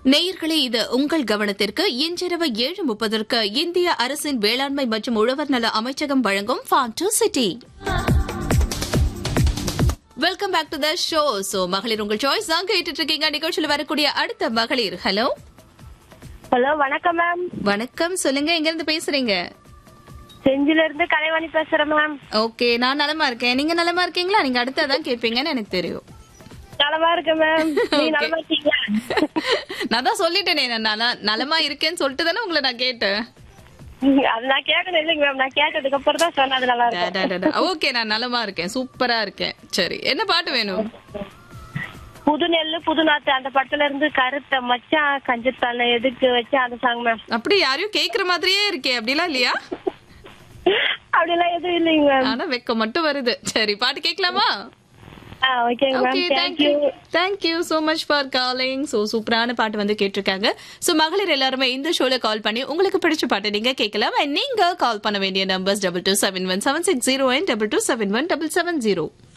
நேயர்களே இது உங்கள் கவனத்திற்கு இன்றிரவு ஏழு முப்பதற்கு இந்திய அரசின் வேளாண்மை மற்றும் உழவர் நல அமைச்சகம் வழங்கும் farm to city welcome back to the show so மகளிர் உங்கள் சாய்ஸ் தான் கேட்டுட்டு இருக்கீங்க நிகழ்ச்சியில் வரக்கூடிய அடுத்த மகளிர் ஹலோ ஹலோ வணக்கம் மேம் வணக்கம் சொல்லுங்க எங்க இருந்து பேசுறீங்க செஞ்சில இருந்து கலைவாணி பேசுறேன் மேம் ஓகே நான் நலமா இருக்கேன் நீங்க நலமா இருக்கீங்களா நீங்க அடுத்ததான் கேட்பீங்கன்னு எனக்கு தெரியும் நலமா இருக்கேன் மேம் நீ Okay. நலமா இருக்கீங்களா நான் தான் சொல்லிட்டேனே நான் நல- நலமா இருக்கேன்னு சொல்லிட்டு தானே உங்களை நான் கேட்டேன் அது நான் கேட்கணும் இல்லைங்க மேம் நான் கேட்டதுக்கு அப்புறம் தான் சொன்னது நல்லா இருக்கும் ஓகே நான் நலமா இருக்கேன் சூப்பரா இருக்கேன் சரி என்ன பாட்டு வேணும் புது நெல்லு புது நாத்து அந்த படத்துல இருந்து கருத்த மச்சான் கஞ்சத்தால எதுக்கு வச்சு அந்த சாங் மேம் அப்படி யாரையும் கேக்குற மாதிரியே இருக்கே அப்படிலாம் இல்லையா அப்படிலாம் எதுவும் இல்லைங்க மேம் ஆனா வெக்கம் மட்டும் வருது சரி பாட்டு கேட்கலாமா ஆ ஓகேங்க okay ma'am thank you thank you thank you so much for calling so சூப்பரான பாட்டு வந்து கேட்டிருக்காங்க சோ மகளிர் எல்லாருமே இந்த ஷோல கால் பண்ணி உங்களுக்கு பிடிச்ச பாட்டு நீங்க கேட்கலாம் And நீங்க கால் பண்ண வேண்டிய numbers double two seven one seven six zero double two seven one double seven zero